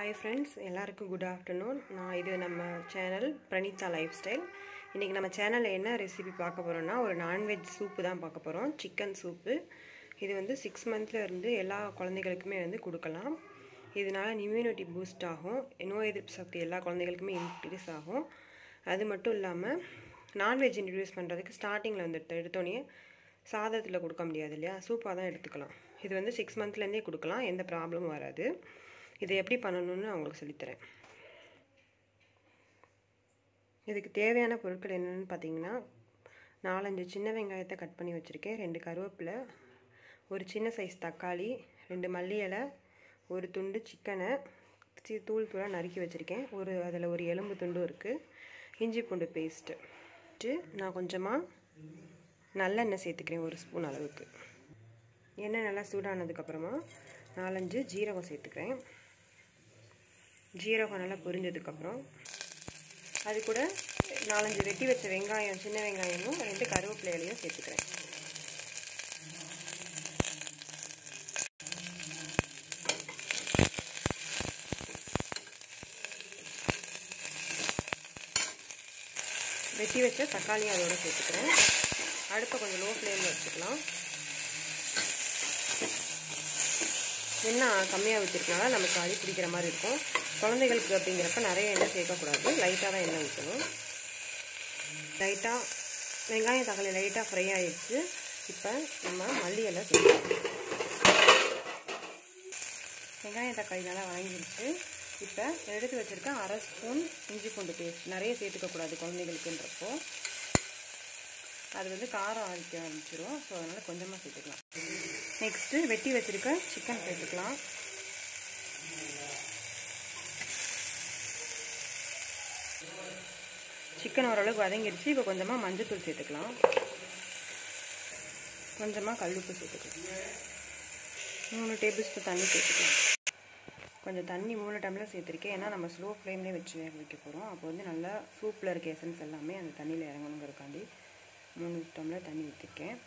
hi friends எல்லாருக்கும் good afternoon நான் இது நம்ம சேனல் பிரணீதா லைஃப் ஸ்டைல் இன்றைக்கி நம்ம சேனலில் என்ன ரெசிபி பார்க்க போகிறோம்னா ஒரு நான்வெஜ் சூப்பு தான் பார்க்க போகிறோம் சிக்கன் சூப்பு இது வந்து சிக்ஸ் மந்த்ல இருந்து எல்லா குழந்தைகளுக்குமே வந்து கொடுக்கலாம் இதனால் இம்யூனிட்டி பூஸ்ட் ஆகும் நோய் எதிர்ப்பு சக்தி எல்லா குழந்தைகளுக்குமே இன்க்ரீஸ் ஆகும் அது மட்டும் இல்லாமல் நான்வெஜ் இன்ட்ரடியூஸ் பண்ணுறதுக்கு ஸ்டார்டிங்கில் வந்து எடுத்த எடுத்தோடனே சாதத்தில் கொடுக்க முடியாது இல்லையா சூப்பாக தான் எடுத்துக்கலாம் இது வந்து சிக்ஸ் மந்த்லேருந்தே கொடுக்கலாம் எந்த ப்ராப்ளமும் வராது இதை எப்படி பண்ணணும்னு நான் உங்களுக்கு சொல்லித்தரேன் இதுக்கு தேவையான பொருட்கள் என்னென்னு பார்த்தீங்கன்னா நாலஞ்சு சின்ன வெங்காயத்தை கட் பண்ணி வச்சுருக்கேன் ரெண்டு கருவேப்பிலை ஒரு சின்ன சைஸ் தக்காளி ரெண்டு மல்லி இலை ஒரு துண்டு சிக்கனை சி தூள் தூளாக நறுக்கி வச்சுருக்கேன் ஒரு அதில் ஒரு எலும்பு துண்டும் இருக்குது இஞ்சி பூண்டு பேஸ்ட்டு நான் கொஞ்சமாக நல்லெண்ணெய் சேர்த்துக்கிறேன் ஒரு ஸ்பூன் அளவுக்கு எண்ணெய் நல்லா சூடானதுக்கப்புறமா நாலஞ்சு ஜீரகம் சேர்த்துக்கிறேன் ஜீரகம் நல்லா பொரிஞ்சதுக்கப்புறம் அது கூட நாலஞ்சு வெட்டி வச்ச வெங்காயம் சின்ன வெங்காயமும் ரெண்டு கருவேப்பிலை இலையும் சேர்த்துக்கிறேன் வெட்டி வச்ச தக்காளியும் அதோட சேர்த்துக்கிறேன் அடுப்பை கொஞ்சம் லோ ஃப்ளேமில் வச்சுக்கலாம் எண்ணெய் கம்மியாக ஊற்றிருக்கனால நமக்கு அடி பிடிக்கிற மாதிரி இருக்கும் குழந்தைகளுக்கு அப்படிங்கிறப்ப நிறைய எண்ணெய் சேர்க்கக்கூடாது லைட்டாக தான் எண்ணெய் ஊற்றணும் லைட்டாக வெங்காயம் தக்காளி லைட்டாக ஃப்ரை ஆகிடுச்சு இப்போ நம்ம மல்லி இலை சேர்க்கலாம் வெங்காயம் தக்காளி நல்லா வாங்கிடுச்சு இப்போ எடுத்து வச்சுருக்கேன் அரை ஸ்பூன் இஞ்சி பூண்டு பேஸ்ட் நிறைய சேர்த்துக்கக்கூடாது குழந்தைகளுக்குன்றப்போ அது வந்து காரம் அரைக்க ஆரம்பிச்சிடும் ஸோ அதனால் கொஞ்சமாக சேர்த்துக்கலாம் நெக்ஸ்ட்டு வெட்டி வச்சுருக்க சிக்கன் சேர்த்துக்கலாம் சிக்கன் ஓரளவுக்கு வதங்கிடுச்சு இப்போ கொஞ்சமாக மஞ்சத்தூள் சேர்த்துக்கலாம் கொஞ்சமாக கல்லுப்பு சேர்த்துக்கலாம் மூணு டேபிள் ஸ்பூன் தண்ணி சேர்த்துக்கலாம் கொஞ்சம் தண்ணி மூணு டம்ளர் சேர்த்துருக்கேன் ஏன்னா நம்ம ஸ்லோ ஃப்ளேம்லேயே வச்சு வேக வைக்க போகிறோம் அப்போ வந்து நல்லா சூப்பில் இருக்க எசன்ஸ் எல்லாமே அந்த தண்ணியில் இறங்கணுங்கிறக்காண்டி மூணு டம்ளர் தண்ணி ஊற்றிருக்கேன்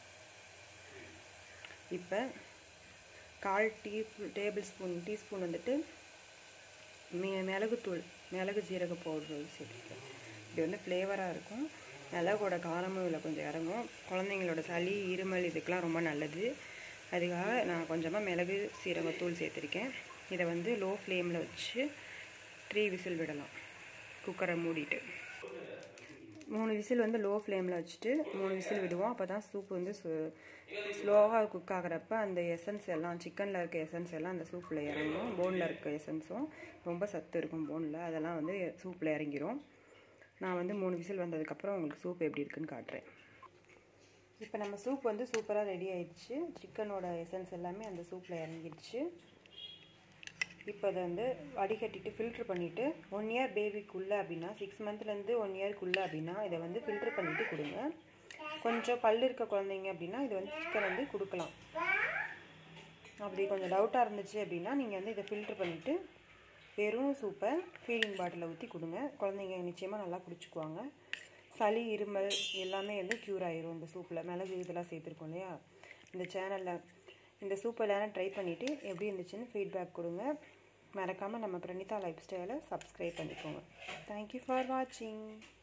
இப்போ கால் டீ டேபிள் ஸ்பூன் டீஸ்பூன் வந்துட்டு மே மிளகுத்தூள் மிளகு ஜீரக பவுடர் சேர்த்துருக்கேன் இது வந்து ஃப்ளேவராக இருக்கும் மிளகோட காரமும் இதில் கொஞ்சம் இறங்கும் குழந்தைங்களோட சளி இருமல் இதுக்கெலாம் ரொம்ப நல்லது அதுக்காக நான் கொஞ்சமாக மிளகு சீரகத்தூள் சேர்த்துருக்கேன் இதை வந்து லோ ஃப்ளேமில் வச்சு த்ரீ விசில் விடலாம் குக்கரை மூடிட்டு மூணு விசில் வந்து லோ ஃப்ளேமில் வச்சுட்டு மூணு விசில் விடுவோம் அப்போ தான் சூப் வந்து ஸ்லோவாக குக் ஆகிறப்ப அந்த எசன்ஸ் எல்லாம் சிக்கனில் இருக்க எசன்ஸ் எல்லாம் அந்த சூப்பில் இறங்கும் போனில் இருக்க எசன்ஸும் ரொம்ப சத்து இருக்கும் போனில் அதெல்லாம் வந்து சூப்பில் இறங்கிரும் நான் வந்து மூணு விசில் வந்ததுக்கப்புறம் உங்களுக்கு சூப் எப்படி இருக்குன்னு காட்டுறேன் இப்போ நம்ம சூப் வந்து சூப்பராக ரெடி ஆயிடுச்சு சிக்கனோட எசன்ஸ் எல்லாமே அந்த சூப்பில் இறங்கிடுச்சு இப்போ அதை வந்து வடிகட்டிட்டு ஃபில்ட்ரு பண்ணிவிட்டு ஒன் இயர் பேபிக்குள்ளே அப்படின்னா சிக்ஸ் மந்த்லேருந்து ஒன் இயர்க்குள்ளே அப்படின்னா இதை வந்து ஃபில்ட்ரு பண்ணிவிட்டு கொடுங்க கொஞ்சம் பல் இருக்க குழந்தைங்க அப்படின்னா இது வந்து சிக்கன் வந்து கொடுக்கலாம் அப்படி கொஞ்சம் டவுட்டாக இருந்துச்சு அப்படின்னா நீங்கள் வந்து இதை ஃபில்ட்ரு பண்ணிவிட்டு வெறும் சூப்பை ஃபீடிங் பாட்டிலில் ஊற்றி கொடுங்க குழந்தைங்க நிச்சயமாக நல்லா குடிச்சுக்குவாங்க சளி இருமல் எல்லாமே வந்து க்யூர் ஆயிரும் இந்த சூப்பில் மிளகு இதெல்லாம் சேர்த்துருக்கோம் இல்லையா இந்த சேனலில் இந்த சூப் எல்லாம் ட்ரை பண்ணிவிட்டு எப்படி இருந்துச்சுன்னு ஃபீட்பேக் கொடுங்க மறக்காமல் நம்ம பிரணீதா லைஃப் ஸ்டைலை சப்ஸ்கிரைப் பண்ணிக்கோங்க தேங்க்யூ ஃபார் வாட்சிங்